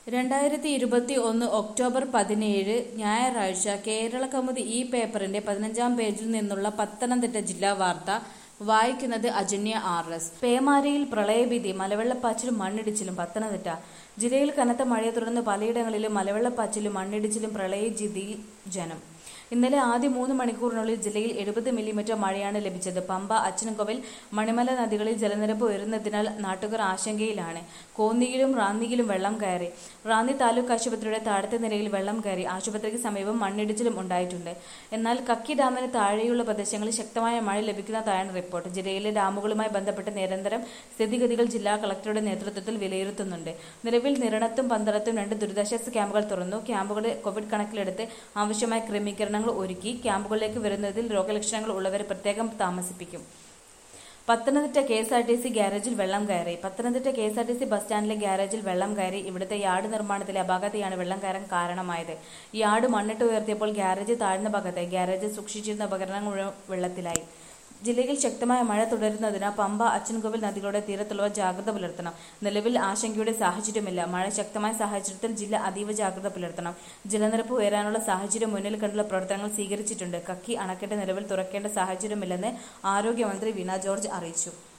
രണ്ടായിരത്തി ഇരുപത്തി ഒന്ന് ഒക്ടോബർ പതിനേഴ് ഞായറാഴ്ച കേരള കൗമുദി ഈ പേപ്പറിന്റെ പതിനഞ്ചാം പേജിൽ നിന്നുള്ള പത്തനംതിട്ട ജില്ലാ വാർത്ത വായിക്കുന്നത് അജന്യ ആർ എസ് പേമാരിയിൽ പ്രളയഭീതി മലവെള്ളപ്പാച്ചിലും മണ്ണിടിച്ചിലും പത്തനംതിട്ട ജില്ലയിൽ കനത്ത മഴയെ തുടർന്ന് പലയിടങ്ങളിലും മലവെള്ളപ്പാച്ചിലും മണ്ണിടിച്ചിലും പ്രളയജിതിയിൽ ജനം ഇന്നലെ ആദ്യ മൂന്ന് മണിക്കൂറിനുള്ളിൽ ജില്ലയിൽ എഴുപത് മില്ലിമീറ്റർ മഴയാണ് ലഭിച്ചത് പമ്പ അച്ചൻകോവിൽ മണിമല നദികളിൽ ജലനിരപ്പ് ഉയരുന്നതിനാൽ നാട്ടുകാർ ആശങ്കയിലാണ് കോന്നിയിലും റാന്നിയിലും വെള്ളം കയറി റാന്നി താലൂക്ക് ആശുപത്രിയുടെ താഴത്തെ നിലയിൽ വെള്ളം കയറി ആശുപത്രിക്ക് സമീപം മണ്ണിടിച്ചിലും ഉണ്ടായിട്ടുണ്ട് എന്നാൽ കക്കി ഡാമിന് താഴെയുള്ള പ്രദേശങ്ങളിൽ ശക്തമായ മഴ ലഭിക്കുന്നതായാണ് റിപ്പോർട്ട് ജില്ലയിലെ ഡാമുകളുമായി ബന്ധപ്പെട്ട് നിരന്തരം സ്ഥിതിഗതികൾ ജില്ലാ കളക്ടറുടെ നേതൃത്വത്തിൽ വിലയിരുത്തുന്നുണ്ട് നിലവിൽ നിരണത്തും പന്തളത്തും രണ്ട് ദുരിതാശ്വാസ ക്യാമ്പുകൾ തുറന്നു ക്യാമ്പുകളിൽ കോവിഡ് കണക്കിലെടുത്ത് ആവശ്യമായ ക്രമീകരണങ്ങൾ ഒരുക്കി ക്യാമ്പുകളിലേക്ക് വരുന്നതിൽ രോഗലക്ഷണങ്ങൾ ഉള്ളവരെ പ്രത്യേകം താമസിപ്പിക്കും Pathanamthitta K S R T C ഗ്യാരേജിൽ വെള്ളം കയറി Pathanamthitta K S R T C bus സ്റ്റാൻഡിലെ ഗ്യാരേജിൽ വെള്ളം കയറി ഇവിടുത്തെ യാർഡ് നിർമ്മാണത്തിലെ അപാകതയാണ് വെള്ളം കയറാൻ കാരണമായത് യാർഡ് മണ്ണിട്ട് ഉയർത്തിയപ്പോൾ ഗ്യാരേജ് താഴ്ന്ന ഭാഗത്ത് ഗ്യാരേജിൽ സൂക്ഷിച്ചിരുന്ന ഉപകരണങ്ങൾ മുഴുവൻ വെള്ളത്തിലായി ജില്ലയിൽ ശക്തമായ മഴ തുടരുന്നതിനാൽ പമ്പ അച്ചൻകോവിൽ നദികളുടെ തീരത്തുള്ളവർ ജാഗ്രത പുലർത്തണം നിലവിൽ ആശങ്കയുടെ സാഹചര്യമില്ല മഴ ശക്തമായ സാഹചര്യത്തിൽ ജില്ല അതീവ ജാഗ്രത പുലർത്തണം ജലനിരപ്പ് ഉയരാനുള്ള സാഹചര്യം മുന്നിൽ കണ്ടുള്ള പ്രവർത്തനങ്ങൾ സ്വീകരിച്ചിട്ടുണ്ട് കക്കി അണക്കെട്ട് നിലവിൽ തുറക്കേണ്ട സാഹചര്യമില്ലെന്ന് ആരോഗ്യമന്ത്രി വീണ ജോർജ് അറിയിച്ചു